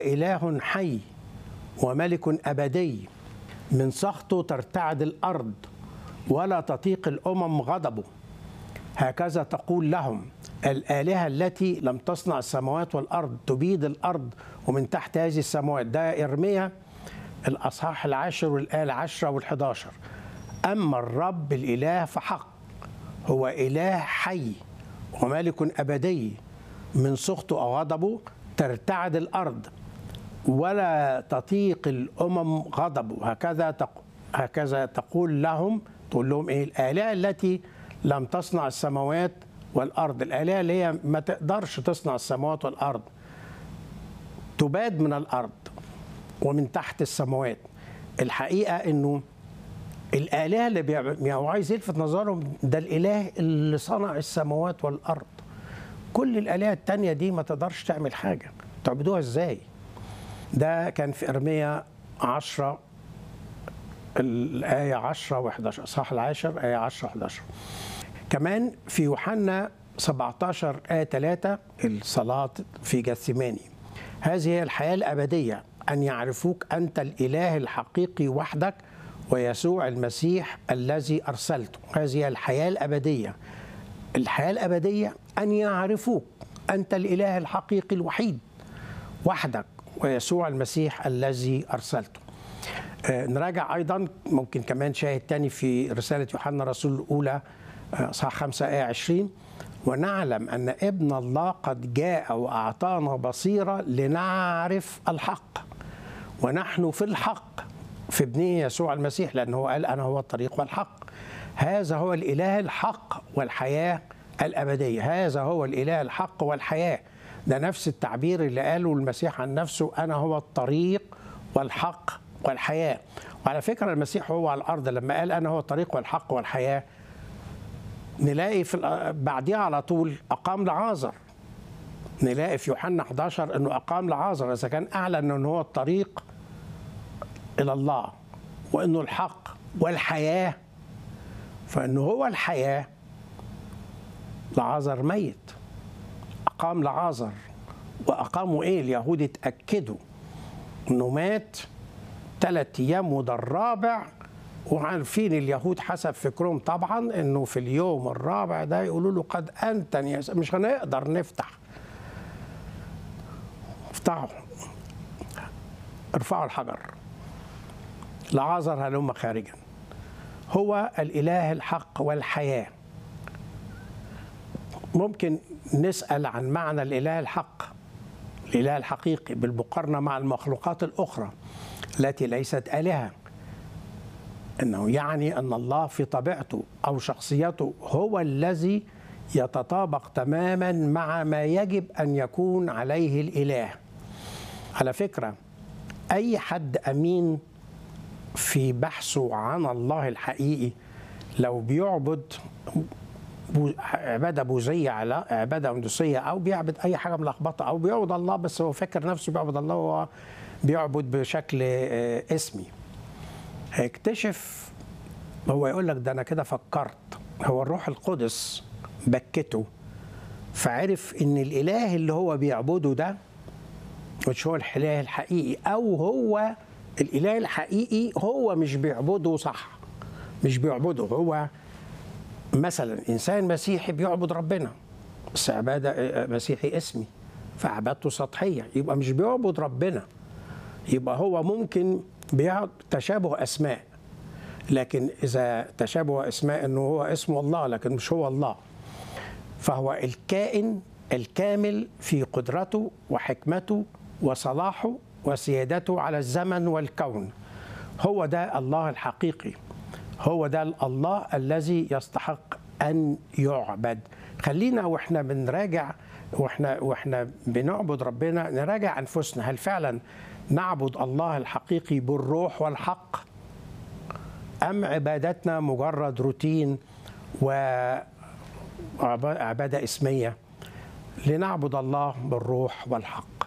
إله حي وملك أبدي من سخطه ترتعد الأرض ولا تطيق الأمم غضبه هكذا تقول لهم الآلهة التي لم تصنع السماوات والأرض تبيد الأرض ومن تحت هذه السماوات ده إرميا الأصحاح العاشر والآية العشرة والحداشر أما الرب الإله فحق هو إله حي وملك أبدي من سخطه أو غضبه ترتعد الأرض ولا تطيق الأمم غضبه هكذا تق... هكذا تقول لهم تقول لهم إيه الآلهة التي لم تصنع السماوات والأرض الآلهة اللي هي ما تقدرش تصنع السماوات والأرض تباد من الأرض ومن تحت السماوات الحقيقة أنه الآلهة اللي بيعمل يعني هو عايز يلفت نظرهم ده الإله اللي صنع السماوات والأرض كل الآلهة التانية دي ما تقدرش تعمل حاجة تعبدوها إزاي ده كان في إرميا 10 الآية 10 و11 صح العاشر آية 10 و11 كمان في يوحنا 17 آية 3 الصلاة في جثماني هذه هي الحياة الأبدية أن يعرفوك أنت الإله الحقيقي وحدك ويسوع المسيح الذي أرسلته هذه هي الحياة الأبدية الحياة الأبدية أن يعرفوك أنت الإله الحقيقي الوحيد وحدك ويسوع المسيح الذي أرسلته آه نراجع أيضا ممكن كمان شاهد تاني في رسالة يوحنا الرسول الأولى صح 5 آية 20 ونعلم أن ابن الله قد جاء وأعطانا بصيرة لنعرف الحق ونحن في الحق في ابنه يسوع المسيح لأنه قال أنا هو الطريق والحق هذا هو الإله الحق والحياة الأبدية هذا هو الإله الحق والحياة ده نفس التعبير اللي قاله المسيح عن نفسه أنا هو الطريق والحق والحياة وعلى فكرة المسيح هو على الأرض لما قال أنا هو الطريق والحق والحياة نلاقي في بعديها على طول أقام لعازر نلاقي في يوحنا 11 أنه أقام لعازر إذا كان أعلن أنه هو الطريق إلى الله وأنه الحق والحياة فأنه هو الحياة لعازر ميت أقام لعازر وأقاموا إيه اليهود اتأكدوا أنه مات ثلاث أيام وده الرابع وعارفين اليهود حسب فكرهم طبعا انه في اليوم الرابع ده يقولوا له قد انتن مش هنقدر نفتح افتحوا ارفعوا الحجر لعازر هلم خارجا هو الاله الحق والحياه ممكن نسال عن معنى الاله الحق الاله الحقيقي بالمقارنه مع المخلوقات الاخرى التي ليست الهه انه يعني ان الله في طبيعته او شخصيته هو الذي يتطابق تماما مع ما يجب ان يكون عليه الاله. على فكره اي حد امين في بحثه عن الله الحقيقي لو بيعبد عبادة بوذية على عبادة هندوسية أو بيعبد أي حاجة ملخبطة أو بيعبد الله بس هو فاكر نفسه بيعبد الله وهو بيعبد بشكل اسمي هيكتشف هو يقول لك ده انا كده فكرت هو الروح القدس بكته فعرف ان الاله اللي هو بيعبده ده مش هو الاله الحقيقي او هو الاله الحقيقي هو مش بيعبده صح مش بيعبده هو مثلا انسان مسيحي بيعبد ربنا بس عباده مسيحي اسمي فعبادته سطحيه يبقى مش بيعبد ربنا يبقى هو ممكن بيعد تشابه اسماء لكن اذا تشابه اسماء انه هو اسمه الله لكن مش هو الله فهو الكائن الكامل في قدرته وحكمته وصلاحه وسيادته على الزمن والكون هو ده الله الحقيقي هو ده الله الذي يستحق ان يعبد خلينا واحنا بنراجع واحنا واحنا بنعبد ربنا نراجع انفسنا هل فعلا نعبد الله الحقيقي بالروح والحق أم عبادتنا مجرد روتين وعبادة اسمية لنعبد الله بالروح والحق